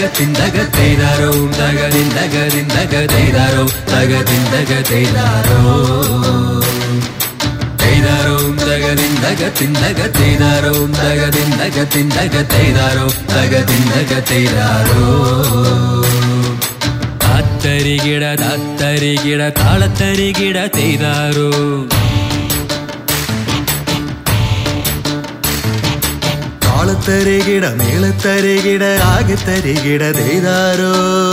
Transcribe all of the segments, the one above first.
തിന്തക തേതാരോ തക തിന്തക തിന്തക തേതാരോ തക തിന്തക തേതാരോ തേതാരോ തക തിന്തക തിന്തക തേതാരോ തക തിന്തക തിന്തക തേതാരോ തക തിന്തക തേതാരോ താത്തരികിട താത്തരികിട താളത്തരികിട തേതാരോ താളത്തരികിട മേളത്തരികിട ആകെ തരികിട ചെയ്താരോ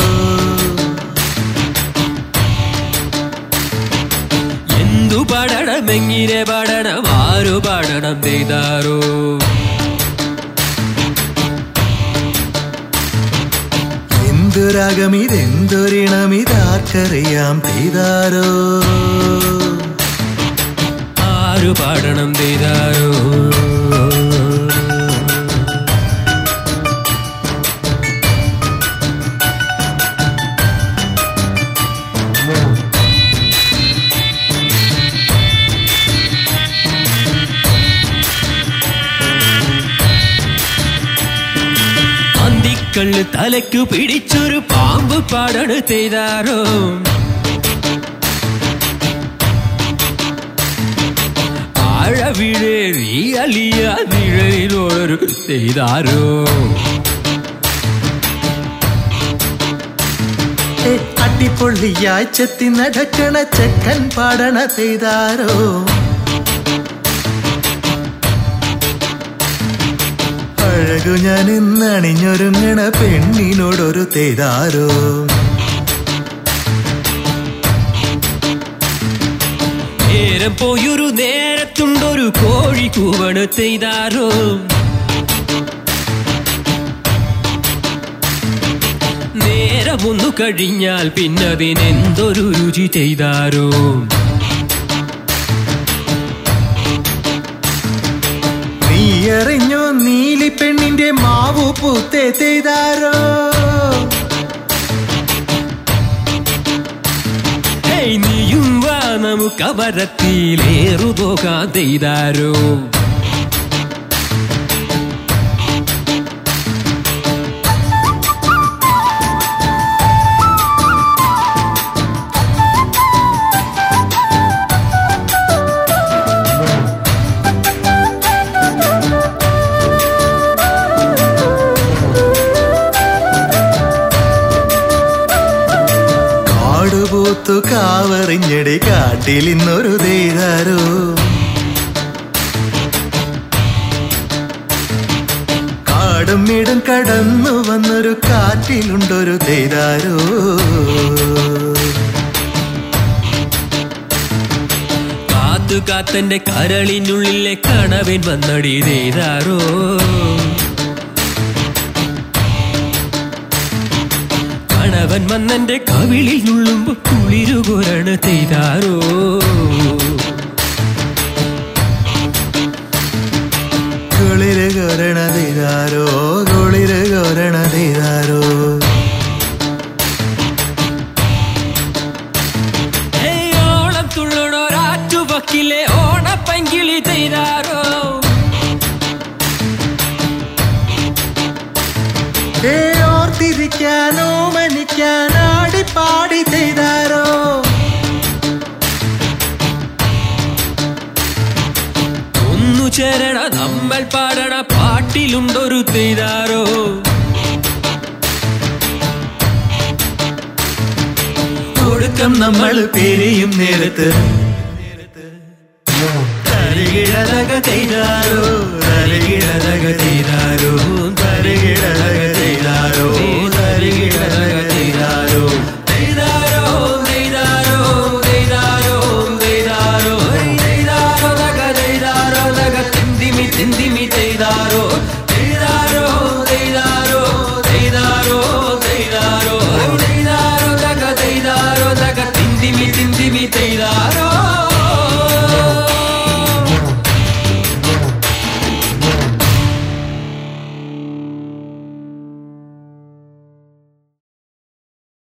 എന്തു പാടണം എങ്ങനെ പാടണം ആരു പാടണം ചെയ്താരോ എന്തുരാഗം ഇതെന്തൊരിണം ഇതാർക്കറിയാം ചെയ്താരോ ആരു പാടണം ചെയ്താരോ അന്തിക്കള്ള് തലയ്ക്കു പിടിച്ചൊരു പാമ്പ് പാടണ് ചെയ്താരോ ആഴവിഴേറി അലിയ നിഴലിലൊരു ചെയ്താരോ ഏ, അടിപൊളിയായി ചെത്തി നടക്കണ ചെക്കൻ പാടണ ചെയ്താരോ അഴകു ഞാൻ ഇന്നണിഞ്ഞൊരുങ്ങണ പെണ്ണിനോടൊരു തേതാരോ നേരം പോയൊരു നേരത്തുണ്ടൊരു കോഴി കൂവണ് ചെയ്താരോ നേരമൊന്നു കഴിഞ്ഞാൽ പിന്നതിനെന്തൊരു രുചി ചെയ്താരോ നീ എറിഞ്ഞോ നീലി പെണ്ണിന്റെ മാവു പൂത്തേ ചെയ്താരോ ഹേയ് നീയും വാ നമുക്ക് അവരത്തിലേറു പോകാൻ ചെയ്താരോ കാടുപൂത്തു കാവറിഞ്ഞടി കാട്ടിൽ ഇന്നൊരു ചെയ്താരോ കാടും മേടും കടന്നു വന്നൊരു കാറ്റിലുണ്ടൊരു ചെയ്താരോ കാത്തു കാത്തന്റെ കരളിനുള്ളിലെ കണവൻ വന്നടി ചെയ്താരോ കണവൻ വന്നെന്റെ കവിളിൽ നുള്ളുമ്പോ കുളിരുകുരണ ചെയ്താരോ കുളിര് കൊരണ ചെയ്താരോ കുളിര് കൊരണ ചെയ്താരോ ഏയ് ഓണം തുള്ളണൊരാറ്റുപക്കിലെ ഓണപ്പങ്കിളി ചെയ്താരോ ഏ ഓർത്തിരിക്കാനോ മനിക്കാൻ ആടിപ്പാടി ചെയ്താരോ ഒന്നു ചേരണ നമ്മൾ പാടണ പാട്ടിലുണ്ടൊരു ചെയ്താരോ ഒടുക്കം നമ്മൾ പിരിയും നേരത്ത് തരികിടതക ചെയ്താരോ തരികിടതക ചെയ്താരോ